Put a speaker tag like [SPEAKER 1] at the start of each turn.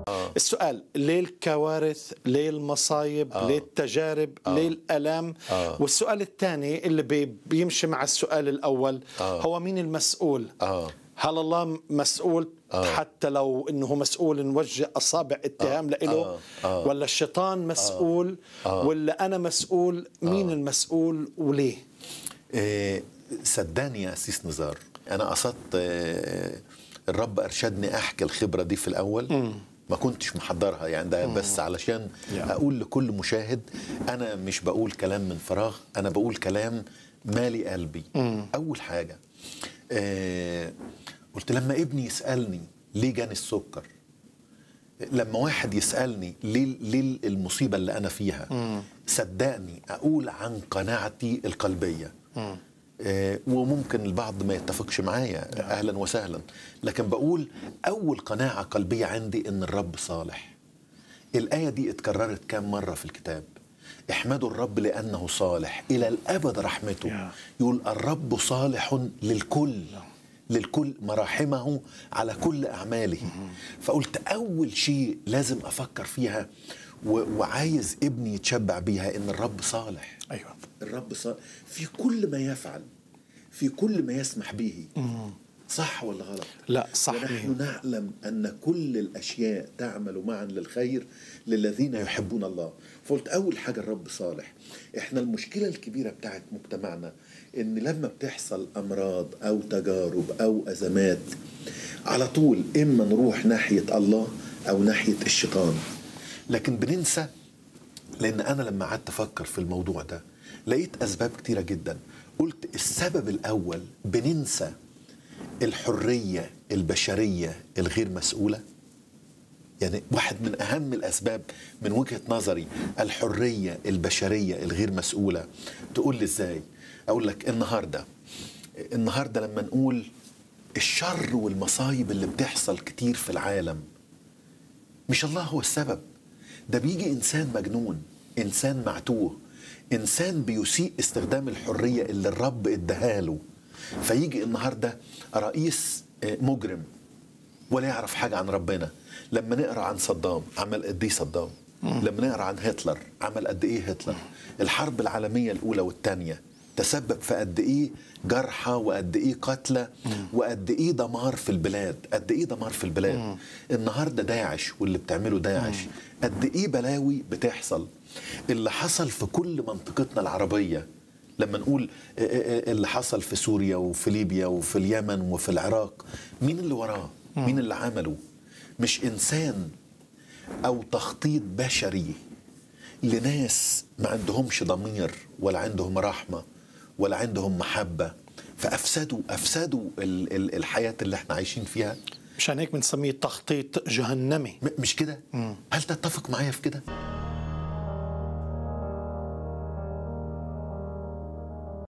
[SPEAKER 1] آه. السؤال ليه الكوارث ليه المصايب آه. ليه التجارب آه. ليه الالام آه. والسؤال الثاني اللي بي بيمشي مع السؤال الاول آه. هو مين المسؤول آه. هل الله مسؤول آه. حتى لو انه مسؤول نوجه اصابع اتهام آه. له آه. آه. ولا الشيطان مسؤول آه. ولا انا مسؤول مين آه. المسؤول وليه
[SPEAKER 2] إيه صدقني يا اسيس نزار انا قصدت إيه الرب ارشدني احكي الخبره دي في الاول م. ما كنتش محضرها يعني ده بس علشان اقول لكل مشاهد انا مش بقول كلام من فراغ انا بقول كلام مالي قلبي م. اول حاجه آه قلت لما ابني يسالني ليه جاني السكر لما واحد يسالني ليه ليه المصيبه اللي انا فيها م. صدقني اقول عن قناعتي القلبيه م. آه وممكن البعض ما يتفقش معايا اهلا وسهلا لكن بقول اول قناعه قلبيه عندي ان الرب صالح الايه دي اتكررت كام مره في الكتاب احمدوا الرب لانه صالح الى الابد رحمته يقول الرب صالح للكل للكل مراحمه على كل اعماله فقلت اول شيء لازم افكر فيها وعايز ابني يتشبع بيها ان الرب صالح
[SPEAKER 1] ايوه
[SPEAKER 2] الرب صالح في كل ما يفعل في كل ما يسمح به صح ولا غلط
[SPEAKER 1] لا صح
[SPEAKER 2] ونحن نعلم ان كل الاشياء تعمل معا للخير للذين يحبون الله فقلت اول حاجه الرب صالح احنا المشكله الكبيره بتاعت مجتمعنا ان لما بتحصل امراض او تجارب او ازمات على طول اما نروح ناحيه الله او ناحيه الشيطان لكن بننسى لان انا لما قعدت افكر في الموضوع ده لقيت اسباب كتيره جدا قلت السبب الاول بننسى الحريه البشريه الغير مسؤوله يعني واحد من اهم الاسباب من وجهه نظري الحريه البشريه الغير مسؤوله تقول لي ازاي اقول لك النهارده النهارده لما نقول الشر والمصايب اللي بتحصل كتير في العالم مش الله هو السبب ده بيجي انسان مجنون انسان معتوه انسان بيسيء استخدام الحريه اللي الرب اداها له فيجي النهارده رئيس مجرم ولا يعرف حاجه عن ربنا لما نقرا عن صدام عمل قد ايه صدام لما نقرا عن هتلر عمل قد ايه هتلر الحرب العالميه الاولى والثانيه تسبب في قد ايه جرحى وقد ايه قتلى وقد ايه دمار في البلاد قد ايه دمار في البلاد النهارده داعش واللي بتعمله داعش قد ايه بلاوي بتحصل اللي حصل في كل منطقتنا العربيه لما نقول اللي حصل في سوريا وفي ليبيا وفي اليمن وفي العراق مين اللي وراه مين اللي عمله مش انسان او تخطيط بشري لناس ما عندهمش ضمير ولا عندهم رحمه ولا عندهم محبه فافسدوا افسدوا ال ال الحياه اللي احنا عايشين فيها
[SPEAKER 1] مشان هيك بنسميه تخطيط جهنمي
[SPEAKER 2] مش كده هل تتفق معايا في كده